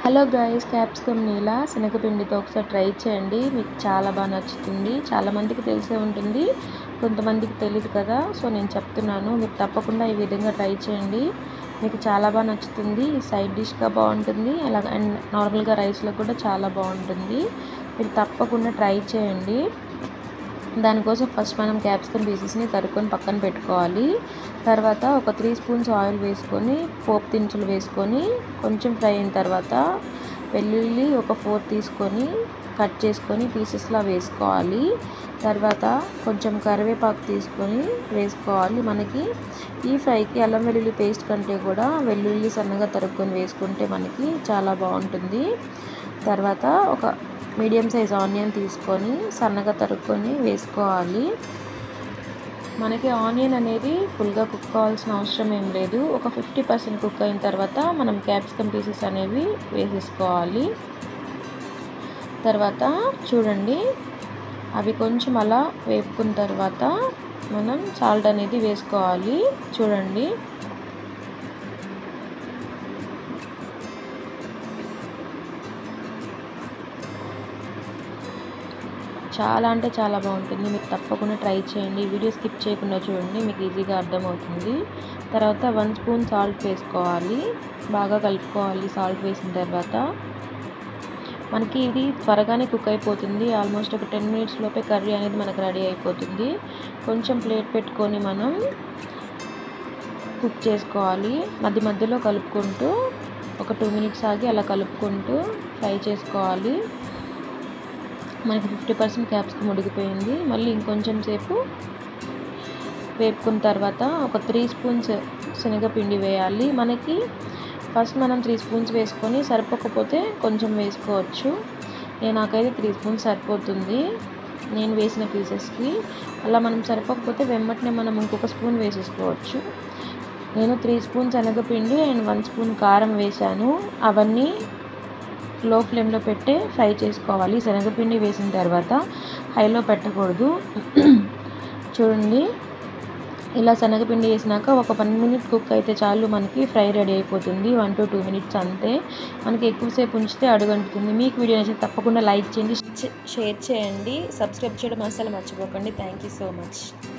hello guys capsicum నీలా శనగపిండితో ఒకసారి ట్రై చేయండి మీకు చాలా బాగా నచ్చుతుంది చాలామందికి తెలిసే ఉంటుంది కొంతమందికి తెలియదు కదా సో నేను చెప్తున్నాను మీరు తప్పకుండా ఈ విధంగా ట్రై చేయండి మీకు చాలా బాగా నచ్చుతుంది ఈ సైడ్ డిష్గా బాగుంటుంది అలాగ అండ్ నార్మల్గా రైస్లో కూడా చాలా బాగుంటుంది మీరు తప్పకుండా ట్రై చేయండి దానికోసం ఫస్ట్ మనం క్యాప్సికమ్ పీసెస్ని తరుక్కొని పక్కన పెట్టుకోవాలి తర్వాత ఒక త్రీ స్పూన్స్ ఆయిల్ వేసుకొని పోపు దినుసులు వేసుకొని కొంచెం ఫ్రై అయిన తర్వాత వెల్లుల్లి ఒక ఫోర్ తీసుకొని కట్ చేసుకొని పీసెస్లా వేసుకోవాలి తర్వాత కొంచెం కరివేపాకు తీసుకొని వేసుకోవాలి మనకి ఈ ఫ్రైకి అల్లం వెల్లుల్లి పేస్ట్ కంటే కూడా వెల్లుల్లి సన్నగా తరుక్కొని వేసుకుంటే మనకి చాలా బాగుంటుంది తర్వాత ఒక మీడియం సైజ్ ఆనియన్ తీసుకొని సన్నగా తరుక్కొని వేసుకోవాలి మనకి ఆనియన్ అనేది ఫుల్గా కుక్ కావాల్సిన అవసరం ఏం లేదు ఒక ఫిఫ్టీ పర్సెంట్ కుక్ అయిన తర్వాత మనం క్యాప్సికమ్ పీసెస్ అనేవి వేసేసుకోవాలి తర్వాత చూడండి అవి కొంచెం అలా వేపుకున్న తర్వాత మనం సాల్ట్ అనేది వేసుకోవాలి చూడండి చాలా అంటే చాలా బాగుంటుంది మీరు తప్పకుండా ట్రై చేయండి వీడియో స్కిప్ చేయకుండా చూడండి మీకు ఈజీగా అర్థమవుతుంది తర్వాత వన్ స్పూన్ సాల్ట్ వేసుకోవాలి బాగా కలుపుకోవాలి సాల్ట్ వేసిన తర్వాత మనకి ఇది త్వరగానే కుక్ అయిపోతుంది ఆల్మోస్ట్ ఒక టెన్ మినిట్స్ లోపే కర్రీ అనేది మనకు రెడీ అయిపోతుంది కొంచెం ప్లేట్ పెట్టుకొని మనం కుక్ చేసుకోవాలి మధ్య మధ్యలో కలుపుకుంటూ ఒక టూ మినిట్స్ ఆగి అలా కలుపుకుంటూ ఫ్రై చేసుకోవాలి మనకి ఫిఫ్టీ పర్సెంట్ క్యాప్సికమ్ ఉడికిపోయింది మళ్ళీ ఇంకొంచెం సేపు వేపుకున్న తర్వాత ఒక త్రీ స్పూన్స్ శనగపిండి వేయాలి మనకి ఫస్ట్ మనం త్రీ స్పూన్స్ వేసుకొని సరిపోకపోతే కొంచెం వేసుకోవచ్చు నేను నాకైతే త్రీ స్పూన్స్ సరిపోతుంది నేను వేసిన పీసెస్కి అలా మనం సరిపోకపోతే వెమ్మటనే మనం ఇంకొక స్పూన్ వేసేసుకోవచ్చు నేను త్రీ స్పూన్స్ శనగపిండి అండ్ వన్ స్పూన్ కారం వేశాను అవన్నీ లో ఫ్లేమ్లో పెట్టి ఫ్రై చేసుకోవాలి శనగపిండి వేసిన తర్వాత హైలో పెట్టకూడదు చూడండి ఇలా శనగపిండి వేసినాక ఒక వన్ మినిట్ కుక్ అయితే చాలు మనకి ఫ్రై రెడీ అయిపోతుంది వన్ టు టూ మినిట్స్ అంతే మనకి ఎక్కువసేపు ఉంచితే అడుగంటుతుంది మీకు వీడియో నచ్చితే తప్పకుండా లైక్ చేయండి షేర్ చేయండి సబ్స్క్రైబ్ చేయడం అసలు మర్చిపోకండి థ్యాంక్ యూ సో మచ్